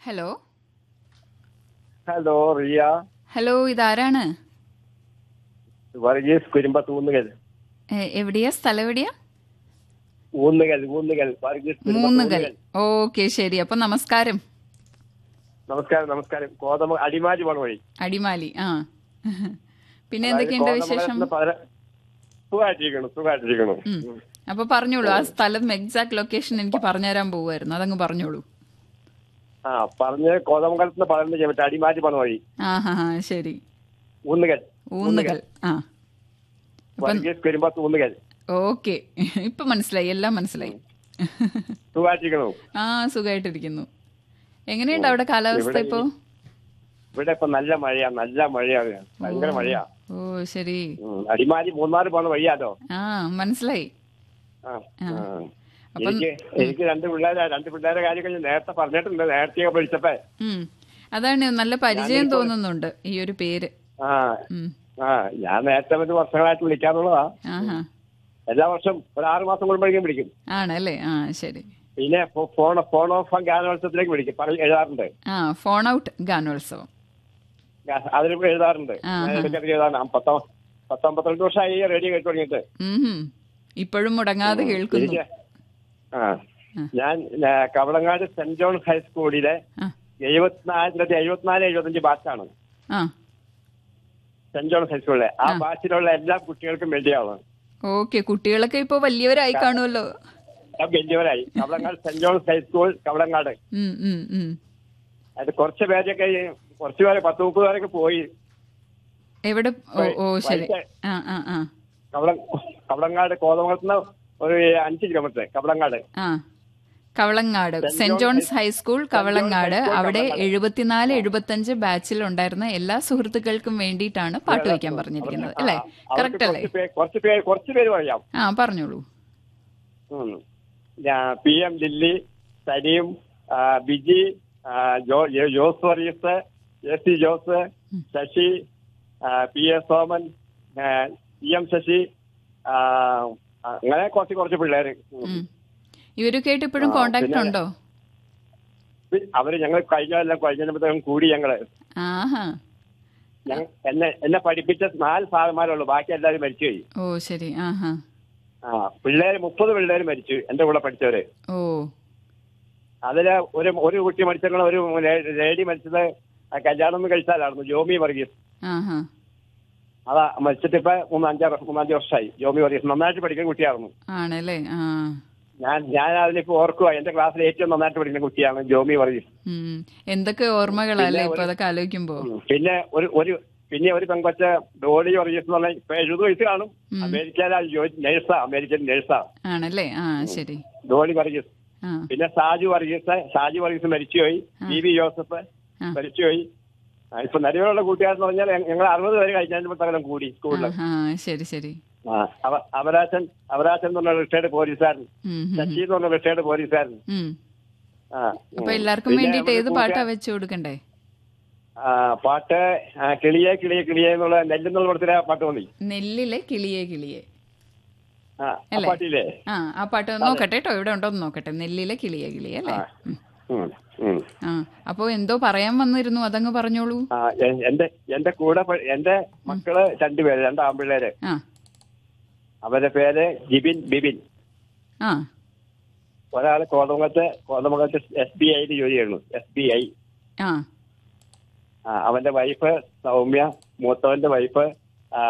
Hello hello Riya hello ഇതാരാണ് വർഗീസ് കുരുമ്പത്ത് ഊന്നുകൽ ഏ, എവിടെയാ സ്ഥലം എവിടെയാ ഊന്നുകൽ ഊന്നുകൽ വർഗീസ് കുരുമ്പത്ത് മൂന്നുകൽ ഊന്നുകൽ. ഓക്കെ ശരി അപ്പൊ നമസ്കാരം നമസ്കാരം നമസ്കാരം കോതമ അടിമാലി പോണ വഴി അടിമാലി ആ പിന്നെ എന്തൊക്കെയുണ്ട് വിശേഷം സുഖമായിട്ടിരിക്കണം സുഖമായിട്ടിരിക്കണം ഉം. അപ്പൊ പറഞ്ഞോളൂ ആ സ്ഥലം എക്സാക്ട് ലൊക്കേഷൻ എനിക്ക് പറഞ്ഞുതരാൻ പോവായിരുന്നു അതങ്ങ് പറഞ്ഞോളൂ ആ പറഞ്ഞ് കോതമംഗലത്ത് നിന്ന് പതിനൊന്ന് കിലോമീറ്റർ അടിമാലി പോണ വഴി ആ ഹാ ഹാ ശരി ഊന്നുകൽ ഊന്നുകൽ ആ വർഗീസ് കുരുമ്പത്ത് ഊന്നുകൽ ഓക്കെ ഇപ്പൊ മനസ്സിലായി എല്ലാം മനസ്സിലായി സുഖമായിട്ടിരിക്കണോ ആ സുഖമായിട്ടിരിക്കുന്നു എങ്ങനെയുണ്ട് അവിടെ കാലാവസ്ഥ ഇവിടെ ഇപ്പോ ഇവിടെ ഇപ്പൊ നല്ല മഴയാ നല്ല മഴയാണ് ഭയങ്കര മഴയാ ഓ ശരി ഉം. അടിമാലി മൂന്നാറ് പോണ വഴിയാലോ ആ മനസ്സിലായി ആ, ആ. ആ. എനിക്ക് എനിക്ക് രണ്ട് പിള്ളേരാ രണ്ട് പിള്ളേരെ കാര്യമൊക്കെ ഞാൻ നേരത്തെ പറഞ്ഞിട്ടുണ്ട് നേരത്തെ വിളിച്ചപ്പോ ഉം അതാണ് നല്ല പരിചയം തോന്നുന്നുണ്ട് ഈ ഒരു പേര് ആ ഉം ആ ഞാൻ നേരത്തെ ഒരു വർഷങ്ങളായിട്ട് വിളിക്കാന്നുള്ളതാ ആഹാ എല്ലാ വർഷം ഒരു ആറ് മാസം കൂടുമ്പോഴേക്കും വിളിക്കും ആണല്ലേ ആ ശരി പിന്നെ ഫോ- ഫോൺ ഫോൺ ഓഫ് ഗാനോത്സവത്തിലേക്ക് വിളിക്കും പറ- എഴുതാറുണ്ട് ആ ഫോൺ ഔട്ട് ഗാനോത്സവം ഗാ- അതിൽ എഴുതാറുണ്ട് ആഹാ. ഞാൻ ഇടയ്ക്കൊക്കെ എഴുതാറുണ്ട് പത്തോ പത്തൊമ്പത്തിരണ്ട് വർഷമായി റേഡിയോ കേട്ട് തുടങ്ങിയിട്ട് ഉം ഇപ്പോഴും മുടങ്ങാതെ കേൾക്കുന്നു എനിക്ക് ആ ഞാൻ ആ, കവളങ്ങാട് സെന്റ് ജോൺ ഹൈസ്കൂളിലെ ആ എഴുപത്തിനാല് എഴുപത്തിനാല് എഴുപത്തഞ്ച് ബാച്ചാണ് ആ സെന്റ് ജോൺ ഹൈസ്കൂളിലെ ആ ബാച്ചിലുള്ള എല്ലാ കുട്ടികൾക്കും വേണ്ടിയാണ് ഓക്കെ കുട്ടികളൊക്കെ ഇപ്പൊ വലിയവരായി കാണുമല്ലോ ഞാൻ വലിയവരായി Kavalangad Saint John's high school Kavalangad ഉം ഉം ഉം അത് കുറച്ച് പേരൊക്കെ ഈ- കുറച്ച് പേരെ പത്ത് മുപ്പത് പേരൊക്കെ പോയി എവിടെ ഓ ഓ ശരി വൈകിട്ട് ആ ആ ആ കവള കവളങ്ങാട് കോതമംഗലത്ത് ഒരു അഞ്ച് കിലോമീറ്റർ കവളങ്ങാട് ആ Kavalangad Saint John's high school Kavalangad അവിടെ എഴുപത്തിനാല് എഴുപത്തഞ്ച് ബാച്ചിൽ ഉണ്ടായിരുന്ന എല്ലാ സുഹൃത്തുക്കൾക്കും വേണ്ടിയിട്ടാണ് പാട്ട് വയ്ക്കാൻ പറഞ്ഞിരിക്കുന്നത് അല്ലേ അവർക്ക് കറക്റ്റ് അല്ലേ കുറച്ച് പേര് കുറച്ച് പേര് കുറച്ച് പേര് പറയാം ആ പറഞ്ഞോളൂ ഉം. ഞാൻ പി എം ലില്ലി സലീം ആ, ബിജി ആ, ജോ- ജോ- ജോസ് വർഗീസ് എ സി ജോസ് ശശി ആ, പി എസ് സോമൻ ആ, ഇ എം ശശി ആ, അങ്ങനെ കുറച്ച് കുറച്ച് പിള്ളേര് ഉം. ഉം. ഇവരൊക്കെ ആയിട്ട് ഇപ്പോഴും കോണ്ടാക്ട് ഉണ്ടോ അവര് ഞങ്ങൾ കഴിഞ്ഞ കൊല്ലം കഴിഞ്ഞപ്പോഴത്തേക്കും കൂടി ഞങ്ങള് ആഹാ ഞങ്ങ- എന്നെ എന്നെ പഠിപ്പിച്ച നാല് സാധനന്മാരുള്ളൂ ബാക്കി എല്ലാവരും മരിച്ചുപോയി ഓ ശരി ആഹാ ആ പിള്ളേര് മുപ്പത് പിള്ളേര് മരിച്ചു എന്റെ കൂടെ പഠിച്ചവര് ഓ അതില് ഒരു ഒരു കുട്ടി മരിച്ചങ്ങൾ ഒരു ലേ- ലേഡി മരിച്ചത് ആ കല്യാണം ഒന്നും കഴിച്ചാലായിരുന്നു ജോമി വർഗീസ് ആഹാ അതാ മരിച്ചിട്ട് ഇപ്പൊ മൂന്നഞ്ചാറ് മൂന്നഞ്ച് വർഷമായി ജോമി വർഗീസ് നന്നായിട്ട് പഠിക്കുന്ന കുട്ടിയായിരുന്നു ആണല്ലേ ആ ഞാൻ ഞാൻ അതിലിപ്പോ ഓർക്കുക എന്റെ ക്ലാസ്സിൽ ഏറ്റവും നന്നായിട്ട് പഠിക്കുന്ന കുട്ടിയാണ് ജോമി വർഗീസ് ഉം എന്തൊക്കെ ഓർമ്മകളല്ലേ ഇപ്പൊ അതൊക്കെ ആലോചിക്കുമ്പോ ഉം. പിന്നെ ഒരു ഒരു പിന്നെ ഒരു പെങ്കൊച്ച ഡോളി വർഗീസ് എന്ന് പറഞ്ഞാൽ ഇപ്പൊ എഴുപത് വയസ്സ് കാണും അമേരിക്കയിലാണ് ജോലി നേഴ്സാ അമേരിക്കൻ നേഴ്സാ ആണല്ലേ ആ ശരി ഡോളി വർഗീസ് ആ പിന്നെ സാജു വർഗീസ് സാജു വർഗീസ് മരിച്ചുപോയി പി വി ജോസഫ് ആ. മരിച്ചുപോയി ആ, ഇപ്പൊ നിലവിലുള്ള കൂട്ടുകാരെന്ന് പറഞ്ഞാൽ ഞങ്ങൾ അറുപത് പേര് കഴിഞ്ഞപ്പോൾ കൂടി സ്കൂളിൽ ആ ശരി ശരി ആ, അവ- അവരാച്ചൻ അവരാച്ചൻ എന്ന് പറഞ്ഞ റിട്ടയർഡ് പോലീസുകാരൻ ഉം ഉം, ശശി എന്ന് പറഞ്ഞ റിട്ടയർഡ് പോലീസുകാരൻ ഉം ആ, അപ്പൊ ഉം. എല്ലാവർക്കും പിന്നെ വേണ്ടിട്ട് നമ്മുടെ ഏത് കൂട്ടുകാർ- പാട്ടാ വെച്ചു കൊടുക്കണ്ടേ ആ, പാട്ട് ആ, കിളിയെ കിളിയെ കിളിയെ എന്നുള്ള നെല്ലെന്നുള്ള പടത്തിലെ പാട്ട് മതി നെല്ലിലെ കിളിയെ കിളിയെ ആ ആ അല്ലേ? പാട്ടില്ലേ ആ ആ പാട്ട് നോക്കട്ടെ കേട്ടോ ഇവിടെ ഉണ്ടോ എന്ന് നോക്കട്ടെ നെല്ലിലെ കിളിയെ കിളിയെ അല്ലേ ഉം. ഉം, ഉം. ആ അപ്പൊ എന്തോ പറയാൻ വന്നിരുന്നു അതങ്ങ് പറഞ്ഞോളൂ ആ, എ- എന്റെ എന്റെ കൂടെ പ- എന്റെ മക്കള് രണ്ടുപേര് രണ്ട് ആൺപിള്ളേര് ആ അവരുടെ പേര് ജിബിൻ ബിബിൻ ആ ഒരാള് കോതമംഗലത്ത് കോതമംഗലത്ത് എസ് ബി ഐയിൽ ജോലി ചെയ്യുന്നു എസ് ബി ഐ ആ അവന്റെ വൈഫ് സൗമ്യ മൂത്തവന്റെ വൈഫ്